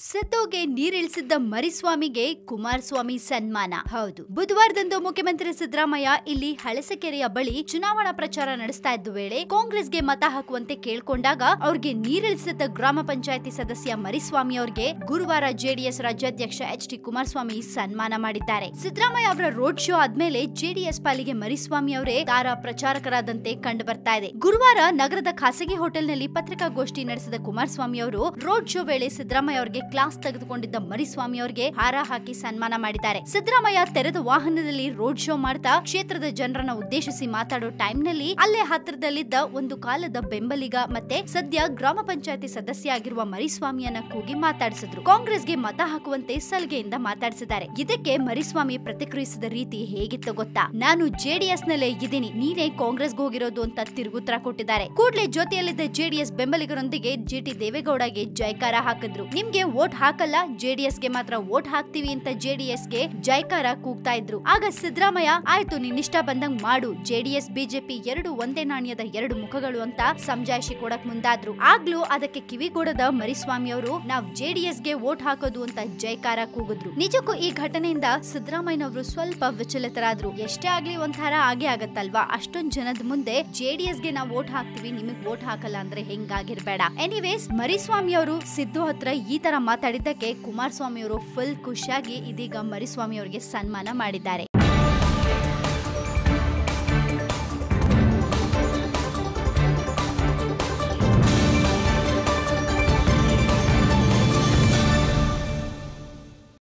ಸಿದ್ದುಗೆ ನೀರಿಳಿಸಿದ್ದ ಮರಿಸ್ವಾಮಿಗೆ ಕುಮಾರಸ್ವಾಮಿ ಸನ್ಮಾನ ಹೌದು ಬುಧವಾರದಂದು ಮುಖ್ಯಮಂತ್ರಿ ಸಿದ್ದರಾಮಯ್ಯ ಇಲ್ಲಿ ಹಳಸಕೆರೆಯ ಬಳಿ ಚುನಾವಣಾ ಪ್ರಚಾರ ನಡೆಸ್ತಾ ಇದ್ದ ವೇಳೆ ಕಾಂಗ್ರೆಸ್ಗೆ ಮತ ಹಾಕುವಂತೆ ಕೇಳ್ಕೊಂಡಾಗ ಅವ್ರಿಗೆ ನೀರಿಳಿಸಿದ್ದ ಗ್ರಾಮ ಪಂಚಾಯತಿ ಸದಸ್ಯ ಮರಿಸ್ವಾಮಿ ಅವರಿಗೆ ಗುರುವಾರ ಜೆಡಿಎಸ್ ರಾಜ್ಯಾಧ್ಯಕ್ಷ ಎಚ್ ಡಿ ಕುಮಾರಸ್ವಾಮಿ ಸನ್ಮಾನ ಮಾಡಿದ್ದಾರೆ ಸಿದ್ದರಾಮಯ್ಯ ಅವರ ರೋಡ್ ಶೋ ಆದ್ಮೇಲೆ ಜೆಡಿಎಸ್ ಪಾಲಿಗೆ ಮರಿಸ್ವಾಮಿ ಅವರೇ ತಾರಾ ಪ್ರಚಾರಕರಾದಂತೆ ಕಂಡು ಬರ್ತಾ ಇದೆ ಗುರುವಾರ ನಗರದ ಖಾಸಗಿ ಹೋಟೆಲ್ನಲ್ಲಿ ಪತ್ರಿಕಾಗೋಷ್ಠಿ ನಡೆಸಿದ ಕುಮಾರಸ್ವಾಮಿ ಅವರು ರೋಡ್ ಶೋ ವೇಳೆ ಸಿದ್ದರಾಮಯ್ಯ ಅವರಿಗೆ ಕ್ಲಾಸ್ ತೆಗೆದುಕೊಂಡಿದ್ದ ಮರಿಸ್ವಾಮಿ ಅವರಿಗೆ ಹಾರ ಹಾಕಿ ಸನ್ಮಾನ ಮಾಡಿದ್ದಾರೆ ಸಿದ್ದರಾಮಯ್ಯ ತೆರೆದ ವಾಹನದಲ್ಲಿ ರೋಡ್ ಶೋ ಮಾಡ್ತಾ ಕ್ಷೇತ್ರದ ಜನರನ್ನ ಉದ್ದೇಶಿಸಿ ಮಾತಾಡೋ ಟೈಮ್ ನಲ್ಲಿ ಅಲ್ಲೇ ಹತ್ತಿರದಲ್ಲಿದ್ದ ಒಂದು ಕಾಲದ ಬೆಂಬಲಿಗ ಮತ್ತೆ ಸದ್ಯ ಗ್ರಾಮ ಪಂಚಾಯತಿ ಸದಸ್ಯ ಆಗಿರುವ ಮರಿಸ್ವಾಮಿಯನ್ನ ಕೂಗಿ ಮಾತಾಡಿಸಿದ್ರು ಕಾಂಗ್ರೆಸ್ಗೆ ಮತ ಹಾಕುವಂತೆ ಸಲಹೆಯಿಂದ ಮಾತಾಡಿಸಿದ್ದಾರೆ ಇದಕ್ಕೆ ಮರಿಸ್ವಾಮಿ ಪ್ರತಿಕ್ರಿಯಿಸಿದ ರೀತಿ ಹೇಗಿತ್ತು ಗೊತ್ತಾ ನಾನು ಜೆಡಿಎಸ್ ನಲ್ಲೇ ಇದ್ದೀನಿ ನೀನೇ ಕಾಂಗ್ರೆಸ್ಗೆ ಹೋಗಿರೋದು ಅಂತ ತಿರುಗುತ್ತರ ಕೊಟ್ಟಿದ್ದಾರೆ ಕೂಡಲೇ ಜೊತೆಯಲ್ಲಿದ್ದ ಜೆಡಿಎಸ್ ಬೆಂಬಲಿಗರೊಂದಿಗೆ ಜಿಟಿ ದೇವೇಗೌಡಗೆ ಜೈಕಾರ ಹಾಕಿದ್ರು ನಿಮ್ಗೆ ವೋಟ್ ಹಾಕಲ್ಲ ಜೆಡಿಎಸ್ ಗೆ ಮಾತ್ರ ವೋಟ್ ಹಾಕ್ತೀವಿ ಅಂತ ಜೆಡಿಎಸ್ ಗೆ ಜೈಕಾರ ಕೂಗ್ತಾ ಇದ್ರು ಆಗ ಸಿದ್ದರಾಮಯ್ಯ ಆಯ್ತು ನಿನ್ನಿಷ್ಟ ಬಂದಂಗ್ ಮಾಡು ಜೆಡಿಎಸ್ ಬಿಜೆಪಿ ಎರಡು ಒಂದೇ ನಾಣ್ಯದ ಎರಡು ಮುಖಗಳು ಅಂತ ಸಮಜಾಯಿಷಿ ಕೊಡಕ್ ಮುಂದಾದ್ರು ಆಗ್ಲೂ ಅದಕ್ಕೆ ಕಿವಿಗೊಡದ ಮರಿಸ್ವಾಮಿ ಅವರು ನಾವ್ ಜೆಡಿಎಸ್ ಗೆ ವೋಟ್ ಹಾಕೋದು ಅಂತ ಜೈಕಾರ ಕೂಗಿದ್ರು ನಿಜಕ್ಕೂ ಈ ಘಟನೆಯಿಂದ ಸಿದ್ದರಾಮಯ್ಯನವರು ಸ್ವಲ್ಪ ವಿಚಲಿತರಾದ್ರು ಎಷ್ಟೇ ಆಗ್ಲಿ ಒಂಥರ ಆಗೇ ಆಗತ್ತಲ್ವಾ ಅಷ್ಟೊಂದ್ ಜನದ ಮುಂದೆ ಜೆಡಿಎಸ್ ಗೆ ನಾವು ವೋಟ್ ಹಾಕ್ತಿವಿ ನಿಮಗ್ ವೋಟ್ ಹಾಕಲ್ಲ ಅಂದ್ರೆ ಹೆಂಗಾಗಿರ್ಬೇಡ ಎನಿವೇಸ್ ಮರಿಸ್ವಾಮಿ ಅವರು ಸಿದ್ದು ಹತ್ರ ಈ ತರ ಮಾತಾಡಿದ್ದಕ್ಕೆ ಕುಮಾರಸ್ವಾಮಿ ಅವರು ಫುಲ್ ಖುಷಿಯಾಗಿ ಇದೀಗ ಮರಿಸ್ವಾಮಿ ಅವರಿಗೆ ಸನ್ಮಾನ ಮಾಡಿದ್ದಾರೆ